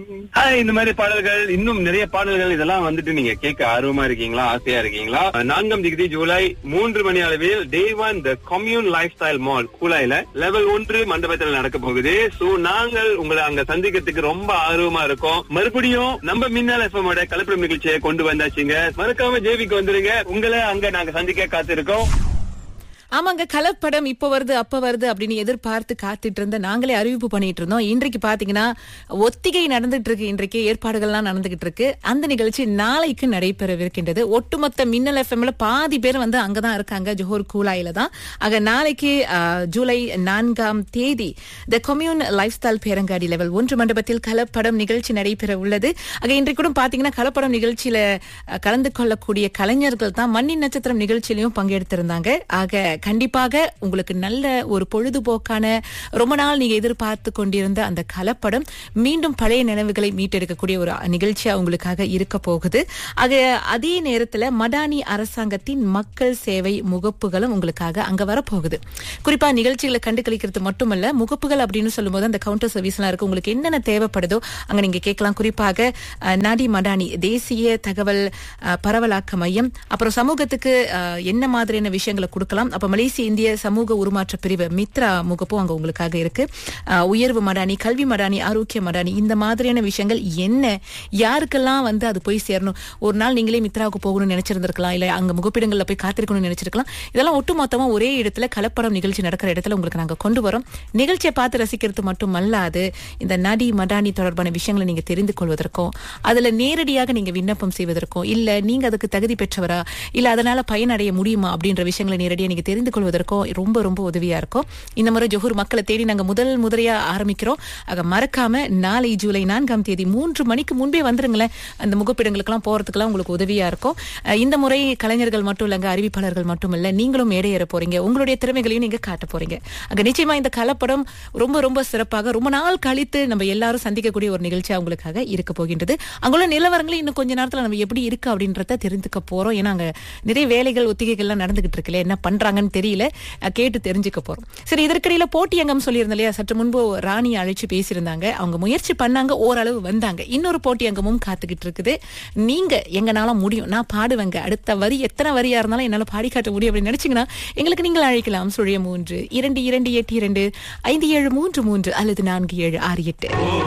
hi இந்த மாதிரி பாடல்கள் இன்னும் நிறைய பாடல்கள் இதெல்லாம் வந்துட்டு நீங்க கேட்க ஆர்வமா இருக்கீங்களா ஆசையா இருக்கீங்களா நான்காம் டிகிரி ஜூலை மூன்று மணி அளவில் day one the commune lifestyle mall கூலாயில லெவல் ஒன்று மண்டபத்தில் நடக்க போகுது சோ நாங்கள் உங்களை அங்க சந்திக்கிறதுக்கு ரொம்ப ஆர்வமா இருக்கோம் மறுபடியும் நம்ம மின்னல் எஃப்எம் கலப்படம் நிகழ்ச்சியை கொண்டு வந்தாச்சுங்க மறக்காம ஜேவிக்கு வந்துருங்க உங்களை அங்க நாங்க சந்திக்க காத்திருக்கோம் ஆமாங்க கலப்படம் இப்ப வருது அப்ப வருது அப்படின்னு எதிர்பார்த்து காத்துட்டு இருந்த நாங்களே அறிவிப்பு பண்ணிட்டு இருந்தோம் இன்றைக்கு பாத்தீங்கன்னா ஒத்திகை நடந்துட்டு இருக்கு இன்றைக்கு ஏற்பாடுகள்லாம் நடந்துகிட்டு இருக்கு அந்த நிகழ்ச்சி நாளைக்கு நடைபெறவிருக்கின்றது ஒட்டுமொத்த மின்னல் எஃப்எம்ல பாதி பேர் வந்து அங்கதான் இருக்காங்க ஜோஹர் கூலாயில தான் ஆக நாளைக்கு ஆஹ், ஜூலை நான்காம் தேதி த கம்யூன் லைஃப் ஸ்டைல் பேரங்காடி லெவல் ஒன்று மண்டபத்தில் கலப்படம் நிகழ்ச்சி நடைபெற உள்ளது ஆக இன்றைக்கு கூட பாத்தீங்கன்னா கலப்படம் நிகழ்ச்சியில அஹ், கலந்து கொள்ளக்கூடிய கலைஞர்கள் தான் மண்ணின் நட்சத்திரம் நிகழ்ச்சியிலையும் பங்கெடுத்திருந்தாங்க ஆக கண்டிப்பாக உங்களுக்கு நல்ல ஒரு பொழுதுபோக்கான ரொம்ப நாள் நீங்க எதிர்பார்த்து கொண்டிருந்த அந்த கலப்படம் மீண்டும் பழைய நினைவுகளை மீட்டெடுக்கக்கூடிய ஒரு நிகழ்ச்சியா உங்களுக்காக இருக்க போகுது ஆக அதே நேரத்துல மடானி அரசாங்கத்தின் மக்கள் சேவை முகப்புகளும் உங்களுக்காக அங்க வரப்போகுது குறிப்பா நிகழ்ச்சிகளை கண்டு கழிக்கிறது மட்டுமல்ல முகப்புகள் அப்படின்னு சொல்லும்போது அந்த கவுண்டர் சர்வீஸ் எல்லாம் இருக்கு உங்களுக்கு என்னென்ன தேவைப்படுதோ அங்க நீங்க கேட்கலாம் குறிப்பாக அஹ், நாடி மடானி தேசிய தகவல் அஹ், பரவலாக்க மையம் அப்புறம் சமூகத்துக்கு அஹ், என்ன மாதிரியான விஷயங்களை கொடுக்கலாம் அப்ப மலேசிய இந்திய சமூக உருமாற்ற பிரிவு மித்ரா முகப்பும் அங்க உங்களுக்காக இருக்கு அஹ், உயர்வு மடானி கல்வி மடானி ஆரோக்கிய மடானி இந்த மாதிரியான விஷயங்கள் என்ன யாருக்கெல்லாம் வந்து அது போய் சேரணும் ஒரு நாள் நீங்களே மித்ராவுக்கு போகணும்னு நினைச்சிருந்திருக்கலாம் இல்ல அங்க முகப்பிடங்கள்ல போய் காத்திருக்கணும்னு நினைச்சிருக்கலாம் இதெல்லாம் ஒட்டுமொத்தமா ஒரே இடத்துல கலப்படம் நிகழ்ச்சி நடக்கிற இடத்துல உங்களுக்கு நாங்க கொண்டு வரோம் நிகழ்ச்சியை பார்த்து ரசிக்கிறது மட்டுமல்லாது இந்த நடி மடானி தொடர்பான விஷயங்களை நீங்க தெரிந்து கொள்வதற்கும் அதுல நேரடியாக நீங்க விண்ணப்பம் செய்வதற்கும் இல்ல நீங்க அதுக்கு தகுதி பெற்றவரா இல்ல அதனால பயனடைய முடியுமா அப்படின்ற விஷயங்களை நேரடியாக நீங்க தெரிந்து கொள்வதற்கும் ரொம்ப ரொம்ப உதவியா இருக்கும் இந்த முறை ஜொஹூர் மக்களை தேடி நாங்க முதல் முறையா ஆரம்பிக்கிறோம் ஆக மறக்காம நாளை ஜூலை நான்காம் தேதி மூன்று மணிக்கு முன்பே வந்துருங்களேன் அந்த முகப்பிடங்களுக்கெல்லாம் போறதுக்கெல்லாம் உங்களுக்கு உதவியா இருக்கும் அஹ் இந்த முறை கலைஞர்கள் மட்டும் இல்லங்க அறிவிப்பாளர்கள் மட்டும் இல்ல நீங்களும் மேடையேற போறீங்க உங்களுடைய திறமைகளையும் நீங்க காட்ட போறீங்க அங்க நிச்சயமா இந்த கலப்படம் ரொம்ப ரொம்ப சிறப்பாக ரொம்ப நாள் கழித்து நம்ம எல்லாரும் சந்திக்கக்கூடிய ஒரு நிகழ்ச்சியா உங்களுக்காக இருக்க போகின்றது அங்குள்ள நிலவரங்களும் இன்னும் கொஞ்ச நேரத்துல நம்ம எப்படி இருக்கு அப்படின்றத தெரிஞ்சுக்க போறோம் ஏன்னா அங்க நிறைய வேலைகள் ஒத்திகைகள்லாம் நடந்துகிட்டு இருக்குல்ல என்ன பண்றாங்கன்னு தெரியல அஹ் கேட்டு தெரிஞ்சுக்க போறோம் சரி இதற்கிடையில போட்டி அங்கம் சொல்லியிருந்தேன் இல்லையா சற்று முன்பு ராணி அழைச்சு பேசியிருந்தாங்க அவங்க முயற்சி பண்ணாங்க ஓரளவு வந்தாங்க இன்னொரு போட்டி அங்கமும் காத்துக்கிட்டு இருக்குது நீங்க எங்கனால முடியும் நான் பாடுவேங்க அடுத்த வரி எத்தனை வரியா இருந்தாலும் என்னால பாடி காட்ட முடியும் அப்படின்னு நினைச்சீங்கன்னா எங்களுக்கு நீங்கள் அழைக்கலாம் சுழிய மூன்று இரண்டு இரண்டு எட்டு இரண்டு ஐந்து ஏழு மூன்று மூன்று அல்லது நான்கு ஏழு ஆறு எட்டு